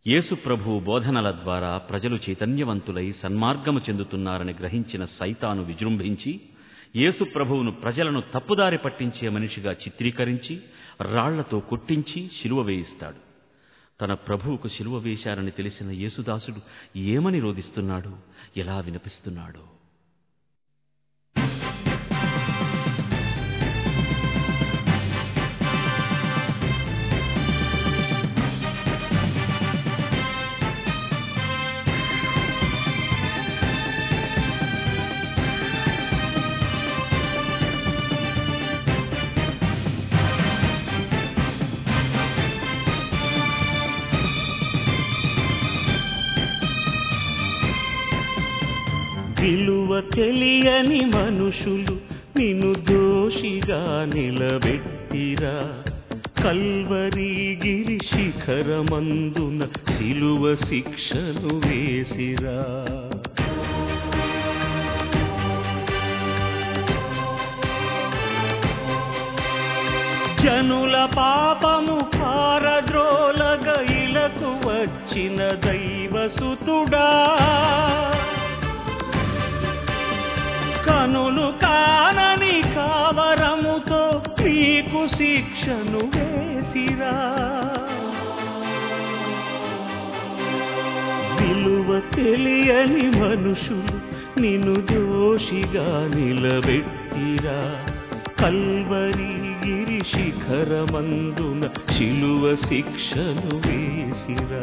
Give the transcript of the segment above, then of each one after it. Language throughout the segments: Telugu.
యేసు ప్రభువు బోధనల ద్వారా ప్రజలు చైతన్యవంతులై సన్మార్గము చెందుతున్నారని గ్రహించిన సైతాను విజృంభించి యేసు ప్రభువును ప్రజలను తప్పుదారి పట్టించే మనిషిగా చిత్రీకరించి రాళ్లతో కొట్టించి శిలువ వేయిస్తాడు తన ప్రభువుకు శిలువ వేశారని తెలిసిన యేసుదాసుడు ఏమని రోదిస్తున్నాడు ఎలా వినిపిస్తున్నాడో విలువ తెలియని మనుషులు నిన్ను దోషిగా నిలబెట్టిరా కల్వరి గిరి శిఖరమందున సిలువ శిక్షను వేసిరా జనుల పాపము పారద్రోలగ ఇలకు వచ్చిన దైవసుతుడా కనులు కానని కావరముతో నీకు శిక్షను వేసిరా విలువ తెలియని మనుషులు నిన్ను దోషిగా నిలబెట్టిరా కల్వరి గిరి శిఖరమందున శిలువ శిక్షను వేసిరా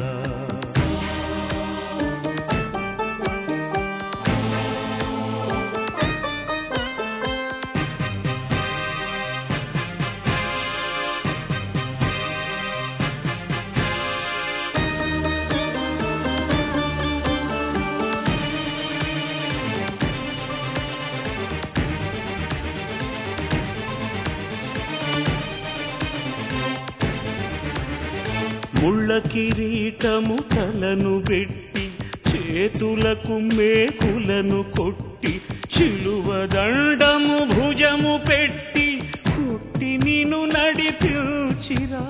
ముళ్ళ కిరీటము తలను పెట్టి చేతులకు మేకులను కొట్టి శిలువ దండము భుజము పెట్టి కొట్టి నిన్ను నడిపించిరా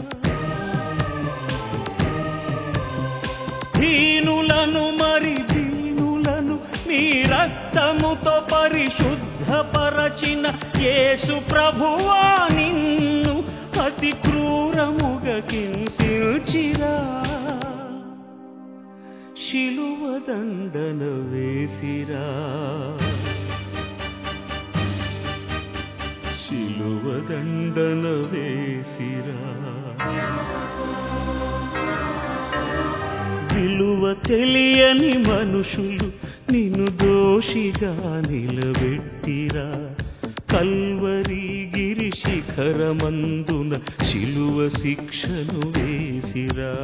దీనులను మరి దీనులను నీ రక్తముతో పరిశుద్ధపరచిన యేసు ప్రభువా నిన్ను అతి క్రూరముగా కింసిల్చిరా శిలువ దండన వేసిరా శిలువ దండన వేసిరా విలువ తెలియని మనుషులు నిన్ను దోషిగా నిలబెట్టిరా కల్వరి గిరి శిఖరమందున శిలువ శిక్షను వేసిరా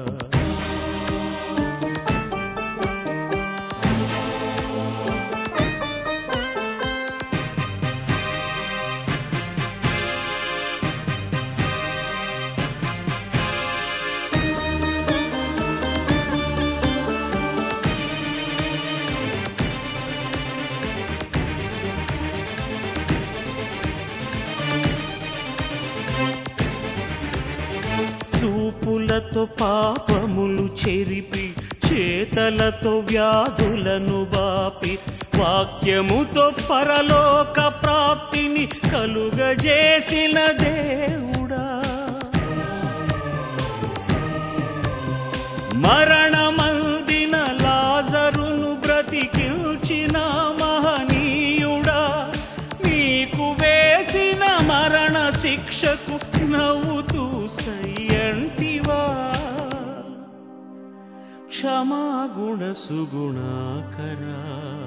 చూపులతో పాపములు చెరిపి చేతలతో వ్యాధులను బాపి వాక్యముతో పరలోక ప్రాప్తిని కలుగజేసిన దేవుడా మరణమందిన లాజరును బ్రతికిల్చిన మహనీయుడా నీకు వేసిన మరణ శిక్షకు నవ్వుతూ సయ్యంటివా క్షమాగుణ సుగుణాకరా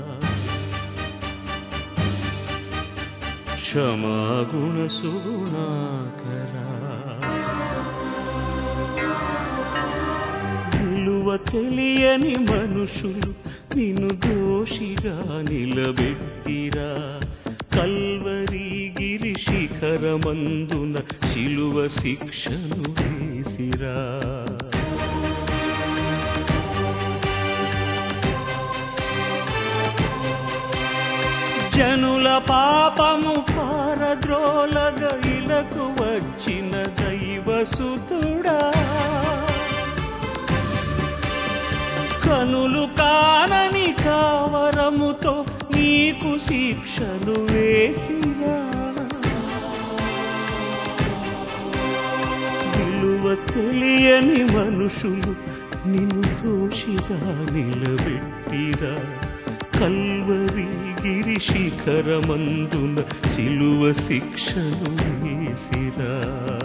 క్షమాగుణ సుగుణాకరా విలువ తెలియని మనుషులు నిన్ను దోషిగా నిలబెట్టిరా కల్వరి గిరి శిఖరమందున శిలువ శిక్షను వేసిరా జనుల పాపము పారద్రోలగ ఇలకు వచ్చిన దైవసుతుడా కనులు కానని కావరముతో నీకు శిక్షను వేసిరా విలువ తెలియని మనుషులు నిన్ను దోషిగా నిలబెట్టిరా కల్వరి గిరి శిఖరమందున సిలువ శిక్షను వేసిరా